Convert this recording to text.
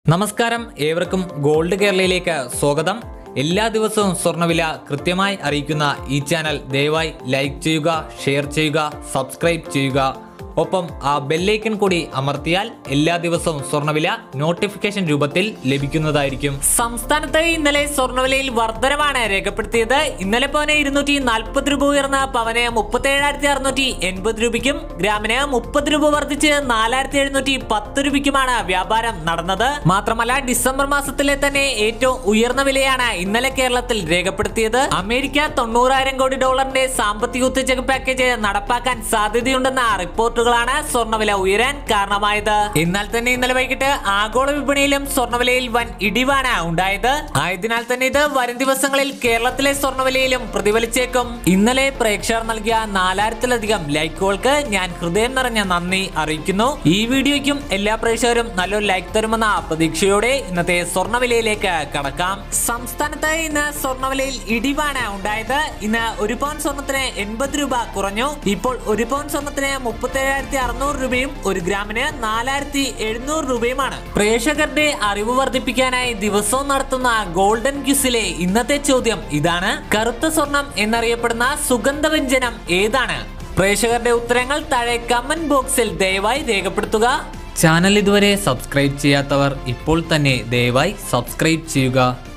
നമസ്കാരം ഏവർക്കും ഗോൾഡ് കേരളയിലേക്ക് സ്വാഗതം എല്ലാ ദിവസവും സ്വർണ്ണവില കൃത്യമായി അറിയിക്കുന്ന ഈ ചാനൽ ദയവായി ലൈക്ക് ചെയ്യുക ഷെയർ ചെയ്യുക സബ്സ്ക്രൈബ് ചെയ്യുക ഒപ്പം ആ ബെല്ലൈക്കൺ കൂടി അമർത്തിയാൽ എല്ലാ ദിവസവും സ്വർണ്ണവില നോട്ടിഫിക്കേഷൻ രൂപത്തിൽ ലഭിക്കുന്നതായിരിക്കും സംസ്ഥാനത്ത് ഇന്നലെ സ്വർണ്ണവിലയിൽ വർധനവാണ് രേഖപ്പെടുത്തിയത് ഇന്നലെ പവന് ഇരുന്നൂറ്റി നാൽപ്പത് രൂപ ഉയർന്ന പവന് മുപ്പത്തി ഏഴായിരത്തി അറുന്നൂറ്റി എൺപത് രൂപയ്ക്കും ഗ്രാമിന് മുപ്പത് രൂപ വർദ്ധിച്ച് നാലായിരത്തി എഴുന്നൂറ്റി പത്ത് രൂപയ്ക്കുമാണ് വ്യാപാരം നടന്നത് മാത്രമല്ല ഡിസംബർ മാസത്തിലെ തന്നെ ഏറ്റവും ഉയർന്ന വിലയാണ് ഇന്നലെ കേരളത്തിൽ രേഖപ്പെടുത്തിയത് അമേരിക്ക തൊണ്ണൂറായിരം കോടി ഡോളറിന്റെ സാമ്പത്തിക ഉത്തേജക പാക്കേജ് നടപ്പാക്കാൻ സാധ്യതയുണ്ടെന്ന റിപ്പോർട്ടുകളാണ് സ്വർണ്ണവില ഉയരാൻ കാരണമായത് എന്നാൽ തന്നെ ഇന്നലെ വൈകിട്ട് ആഗോള വിപണിയിലും സ്വർണ്ണവിലയിൽ വൻ ഇടിവാണ് ഉണ്ടായത് ആയതിനാൽ തന്നെ ഇത് വരും ദിവസങ്ങളിൽ കേരളത്തിലെ സ്വർണ്ണവിലയിലും പ്രതിഫലിച്ചേക്കും ഇന്നലെ പ്രേക്ഷകർ നൽകിയ നാലായിരത്തിലധികം ലൈക്കുകൾക്ക് ഞാൻ ഹൃദയം നിറഞ്ഞ നന്ദി അറിയിക്കുന്നു ഈ വീഡിയോയ്ക്കും എല്ലാ പ്രേക്ഷകരും നല്ലൊരു ലൈക്ക് തരുമെന്ന പ്രതീക്ഷയോടെ ഇന്നത്തെ സ്വർണ്ണവിലയിലേക്ക് കടക്കാം സംസ്ഥാനത്ത് ഇന്ന് സ്വർണ്ണവിലയിൽ ഇടിവാണ് ഉണ്ടായത് ഇന്ന് ഒരു പൗൺ സ്വർണത്തിന് എൺപത് രൂപ കുറഞ്ഞു ഇപ്പോൾ ഒരു പൗൺ സ്വർണത്തിന് മുപ്പത്തി ഏഴായിരത്തി അറുന്നൂറ് രൂപയും ഒരു ഗ്രാമിന് നാലായിരത്തി എഴുന്നൂറ് രൂപയുമാണ് പ്രേക്ഷകരുടെ അറിവ് വർദ്ധിപ്പിക്കാനായി ദിവസവും നടത്തുന്ന ഗോൾഡൻ ക്യൂസിലെ ഇന്നത്തെ ചോദ്യം ഇതാണ് കറുത്ത സ്വർണം എന്നറിയപ്പെടുന്ന സുഗന്ധവ്യഞ്ജനം ഏതാണ് പ്രേക്ഷകരുടെ ഉത്തരങ്ങൾ താഴെ കമന്റ് ബോക്സിൽ ദയവായി രേഖപ്പെടുത്തുക ചാനൽ ഇതുവരെ സബ്സ്ക്രൈബ് ചെയ്യാത്തവർ ഇപ്പോൾ തന്നെ ദയവായി സബ്സ്ക്രൈബ് ചെയ്യുക